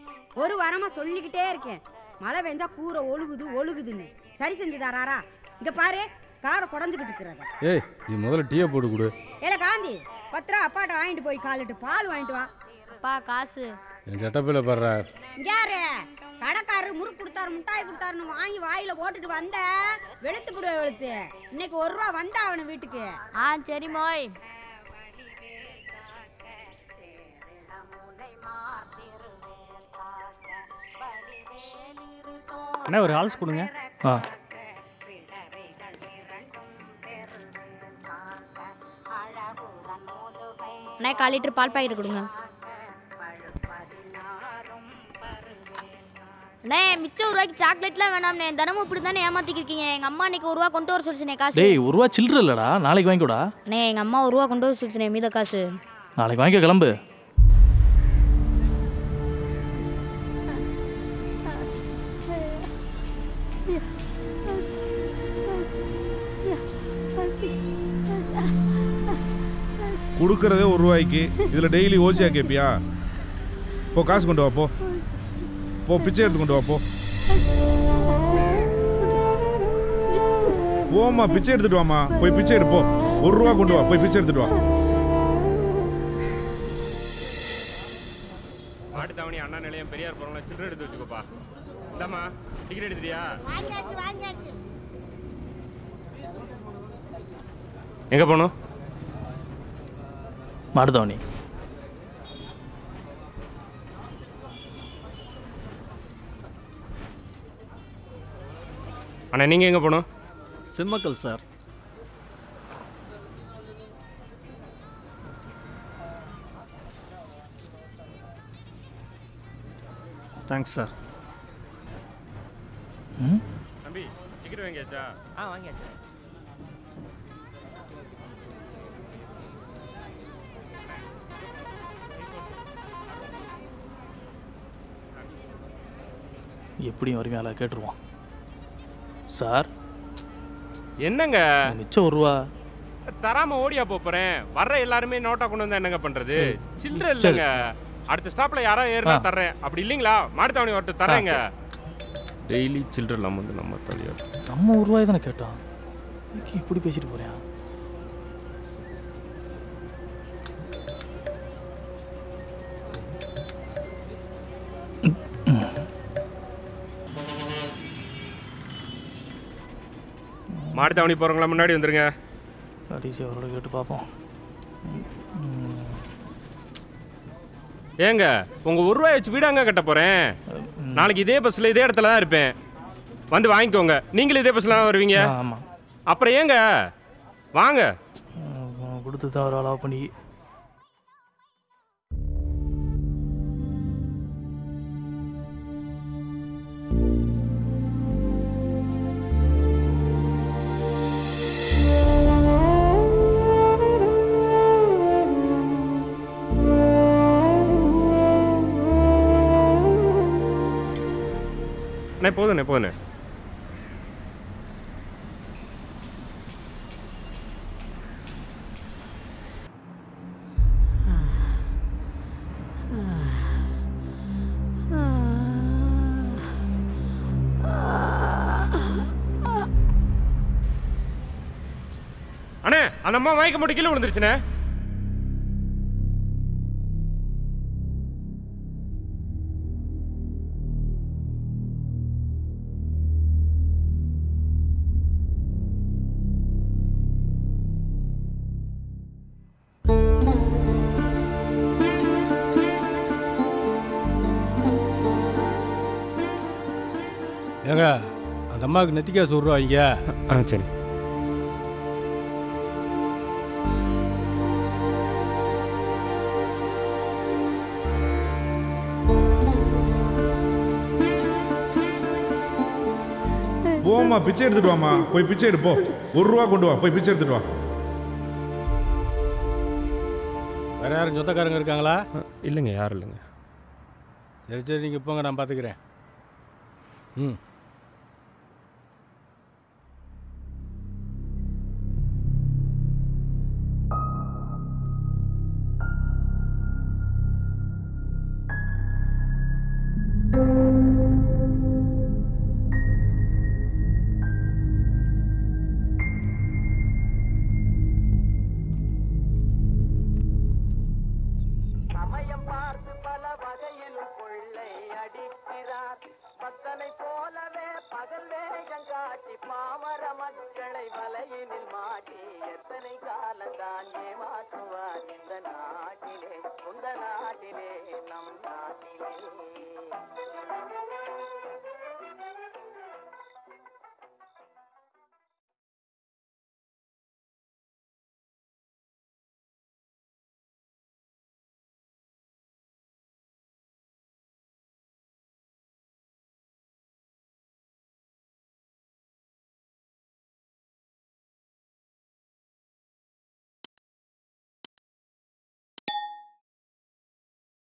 ஒரு வாரமா சொல்லிக்கிட்டே இருக்கேன் மழை பெஞ்சா கூரை ஒழுகுது ஒழுகுதுன்னு சரி செஞ்சு தராரா இங்க பாரு காரை குடஞ்சுக்கிட்டு இருக்கிறத ஏய் நீ முதல்ல டீயை போட்டு கொடு ஏல காந்தி பத்து ரூபா அப்பாட்ட வாங்கிட்டு போய் காலிட்டு பால் வாங்கிட்டு வா அப்பா காசு என் சட்டப்பையில் படுறா இங்க யாரு கடைக்காரரு முறுக்கு கொடுத்தாரு மிட்டாய் கொடுத்தாருன்னு வாங்கி வாயில போட்டுட்டு வந்த வெளுத்து விடுவ வெளுத்து இன்னைக்கு ஒரு ரூபா வந்தா அவனு வீட்டுக்கு ஆ சரி மோய் அண்ணா ஒரு ஹால்ஸ் கொடுங்க ஆ அண்ணா கால் லிட்டர் பால் பாக்கெட் கொடுங்க அண்ணே மிச்சம் ஒரு ரூபாய்க்கு சாக்லேட்லாம் வேணாம்ண்ணே தினமும் இப்படி தானே ஏமாத்திக்கிருக்கீங்க எங்க அம்மா இன்னைக்கு ஒரு ரூபா கொண்டு வர சொல்லுச்சுனே காசு டேய் ஒரு ரூபா சில்லற இல்லடா நாளைக்கு வாங்கிக்கோடா அண்ணே எங்க அம்மா ஒரு ரூபா கொண்டு வர சொல்லுச்சுனே மீத காசு நாளைக்கு வாங்கிக்க கிளம்பு கொடுக்கறதே ஒரு ரூபாய்க்கு இதில் டெய்லி ஓசியா கேட்பியா போ காசு கொண்டு வா போ போ பிச்சை எடுத்து கொண்டு வா போ போம்மா பிச்சை எடுத்துட்டு வாமா போய் பிச்சை எடு போ ஒரு ரூபா கொண்டு வா போய் பிச்சை எடுத்துட்டு வா மாட்டுத்தாவணி அண்ணா நிலையம் பெரியார் போகிறவங்கள சில்லறை எடுத்து வச்சுக்கோப்பா இந்தாம்மா டிக்கெட் எடுத்துட்டியா வாங்கியாச்சு வாங்கியாச்சு எங்கே போகணும் மாடுதவணி அண்ணா நீங்கள் எங்கே போகணும் சிம்மக்கல் சார் தேங்க்ஸ் சார் தம்பி டிக்கெட் வாங்கியாச்சா ஆ வாங்கியாச்சு எப்படியும் வருமையால கேட்டுருவோம் சார் என்னங்க மிச்சம் ஒரு ரூபா தராம ஓடியா போறேன் வர்ற எல்லாருமே நோட்டா கொண்டு வந்தா என்னங்க பண்றது சில்லறை இல்லைங்க அடுத்த ஸ்டாப்ல யாரா ஏறினா ஆ. தர்றேன் அப்படி இல்லைங்களா மாட்டுத்தாவணி வரட்டு தரேங்க டெய்லி சில்லறை இல்லாம வந்து நம்ம தலையா நம்ம ஒரு ரூபாய் தானே கேட்டோம் இதுக்கு இப்படி பேசிட்டு போறியா மாட்டுத்தாவணி போறவங்களா முன்னாடி வந்துருங்க கடைசி அவரோட கேட்டு பார்ப்போம் ஏங்க உங்க ஒரு ரூபாய் வச்சு வீடாங்க கட்ட போறேன் நாளைக்கு இதே பஸ்ல இதே இடத்துல தான் இருப்பேன் வந்து வாங்கிக்கோங்க நீங்களும் இதே பஸ்ல தான் வருவீங்க ஆமாம் அப்புறம் ஏங்க வாங்க கொடுத்து தான் ஒரு அளவு பண்ணி அண்ணே போதுண்ணே போதுண்ணே அண்ணே அந்த அம்மா மயக்க போட்டு கீழே விழுந்துருச்சுண்ணே ஏங்க அந்த அம்மாவுக்கு நெத்திக்கா சொல்கிறோம் இங்கே ஆ சரி போம்மா பிச்சை எடுத்துட்டு வாமா போய் பிச்சை எடு போ ஒரு ரூபா கொண்டு வா போய் பிச்சை எடுத்துட்டு வா வேற யாரும் சொந்தக்காரங்க இருக்காங்களா இல்லைங்க யாரும் இல்லைங்க சரி சரி நீங்கள் போங்க நான் பார்த்துக்கிறேன் ம்